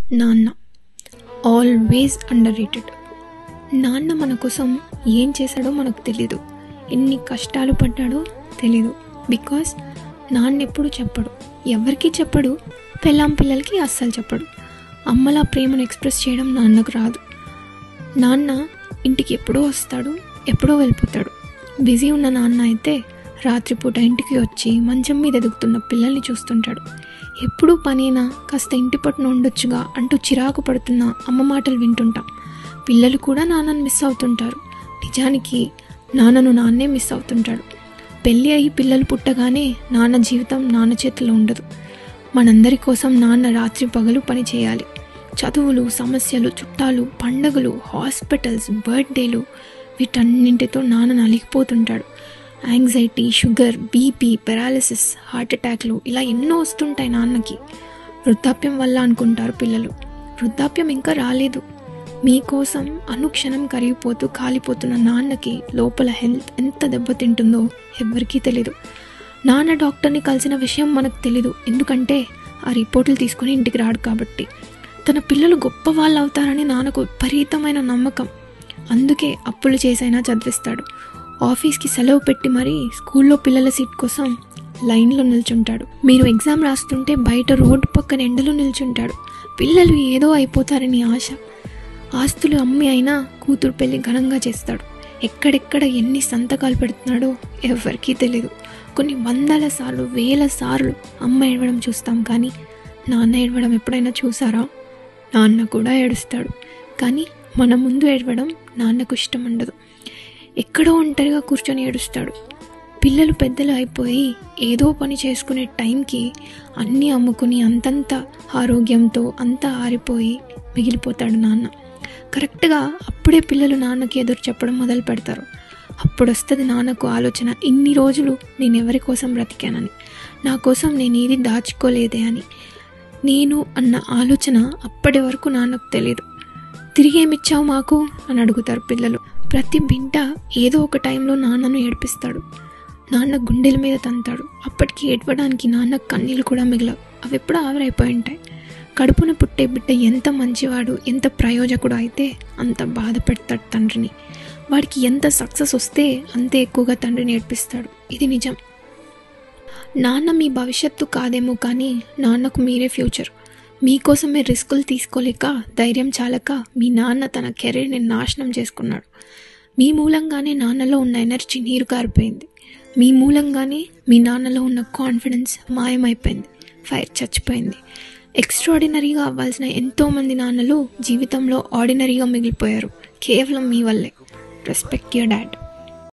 నాన్న always under rated నాన్న మన కోసం ఏం చేశాడో మనకు తెలీదు ఎన్ని కష్టాలు పడ్డాడో తెలీదు బికాస్ నాన్న ఎప్పుడు చెప్పడు ఎవరికి చెప్పడు పెళ్ళాం పిల్లలకి అస్సలు చెప్పడు అమ్మలా ప్రేమను ఎక్స్ప్రెస్ చేయడం నాన్నకు రాదు నాన్న ఇంటికి ఎప్పుడో వస్తాడు ఎప్పుడో వెళ్ళిపోతాడు బిజీ ఉన్న నాన్న అయితే రాత్రిపూట ఇంటికి వచ్చి మంచం మీద ఎదుగుతున్న పిల్లల్ని చూస్తుంటాడు ఎప్పుడూ పనేనా కాస్త ఇంటి పట్టున ఉండొచ్చుగా అంటూ చిరాకు పడుతున్న అమ్మ మాటలు వింటుంటాం పిల్లలు కూడా నాన్నను మిస్ అవుతుంటారు నిజానికి నాన్నను నాన్నే మిస్ అవుతుంటాడు పెళ్ళి అయ్యి పిల్లలు పుట్టగానే నాన్న జీవితం నాన్న చేతిలో ఉండదు మనందరి కోసం నాన్న రాత్రి పగలు పని చేయాలి చదువులు సమస్యలు చుట్టాలు పండగలు హాస్పిటల్స్ బర్త్డేలు వీటన్నింటితో నాన్న నలిగిపోతుంటాడు anxiety sugar BP paralysis heart అటాక్లు ఇలా ఎన్నో వస్తుంటాయి నాన్నకి వృద్ధాప్యం వల్ల అనుకుంటారు పిల్లలు వృద్ధాప్యం ఇంకా రాలేదు మీకోసం అనుక్షణం కరిగిపోతూ కాలిపోతున్న నాన్నకి లోపల హెల్త్ ఎంత దెబ్బతింటుందో ఎవ్వరికీ తెలీదు నాన్న డాక్టర్ని కలిసిన విషయం మనకు తెలీదు ఎందుకంటే ఆ రిపోర్టులు తీసుకుని ఇంటికి రాడు కాబట్టి తన పిల్లలు గొప్ప వాళ్ళు అవుతారని నాన్నకు విపరీతమైన నమ్మకం అందుకే అప్పులు చేసైనా చదివిస్తాడు ఆఫీస్కి సెలవు పెట్టి మరీ స్కూల్లో పిల్లల సీట్ కోసం లైన్లో నిల్చుంటాడు మీరు ఎగ్జామ్ రాస్తుంటే బయట రోడ్డు పక్కన ఎండలో నిల్చుంటాడు పిల్లలు ఏదో అయిపోతారని ఆశ ఆస్తులు అమ్మి అయినా కూతురు పెళ్లి ఘనంగా చేస్తాడు ఎక్కడెక్కడ ఎన్ని సంతకాలు పెడుతున్నాడో ఎవరికీ తెలీదు కొన్ని వందల సార్లు వేల సార్లు అమ్మ ఏడవడం చూస్తాం కానీ నాన్న ఏడవడం ఎప్పుడైనా చూసారా నాన్న కూడా ఏడుస్తాడు కానీ మన ముందు ఏడవడం నాన్నకు ఇష్టం ఉండదు ఎక్కడో ఒంటరిగా కూర్చొని ఏడుస్తాడు పిల్లలు పెద్దలు అయిపోయి ఏదో పని చేసుకునే టైంకి అన్నీ అమ్ముకుని అంతంత ఆరోగ్యంతో అంతా ఆరిపోయి మిగిలిపోతాడు నాన్న కరెక్ట్గా అప్పుడే పిల్లలు నాన్నకి ఎదురు చెప్పడం మొదలు పెడతారు అప్పుడు వస్తుంది నాన్నకు ఆలోచన ఇన్ని రోజులు నేను ఎవరి కోసం బ్రతికానని నా కోసం నేను ఏది దాచుకోలేదే అని నేను అన్న ఆలోచన అప్పటి వరకు నాన్నకు తెలియదు తిరిగి ఏమిచ్చావు మాకు అని అడుగుతారు పిల్లలు ప్రతి బిడ్డ ఏదో ఒక టైంలో నాన్నను ఏడిపిస్తాడు నాన్న గుండెల మీద తంతాడు అప్పటికి ఏడవడానికి నాన్న కన్నీళ్ళు కూడా మిగలవు అవి ఎప్పుడూ ఆవిరైపోయి ఉంటాయి కడుపున పుట్టే బిడ్డ ఎంత మంచివాడు ఎంత ప్రయోజకుడు అయితే అంత బాధ పెడతాడు తండ్రిని వాడికి ఎంత సక్సెస్ వస్తే అంతే ఎక్కువగా తండ్రిని ఏడ్పిస్తాడు ఇది నిజం నాన్న మీ భవిష్యత్తు కాదేమో కానీ నాన్నకు మీరే ఫ్యూచర్ మీకోసమే రిస్కులు తీసుకోలేక ధైర్యం చాలక మీ నాన్న తన కెరీర్ని నాశనం చేసుకున్నాడు మీ మూలంగానే నాన్నలో ఉన్న ఎనర్జీ నీరు కారిపోయింది మీ మూలంగానే మీ నాన్నలో ఉన్న కాన్ఫిడెన్స్ మాయమైపోయింది ఫైర్ చచ్చిపోయింది ఎక్స్ట్రాడినరీగా అవ్వాల్సిన ఎంతోమంది నాన్నలు జీవితంలో ఆర్డినరీగా మిగిలిపోయారు కేవలం మీ వల్లే రెస్పెక్ట్ యువర్ డాడ్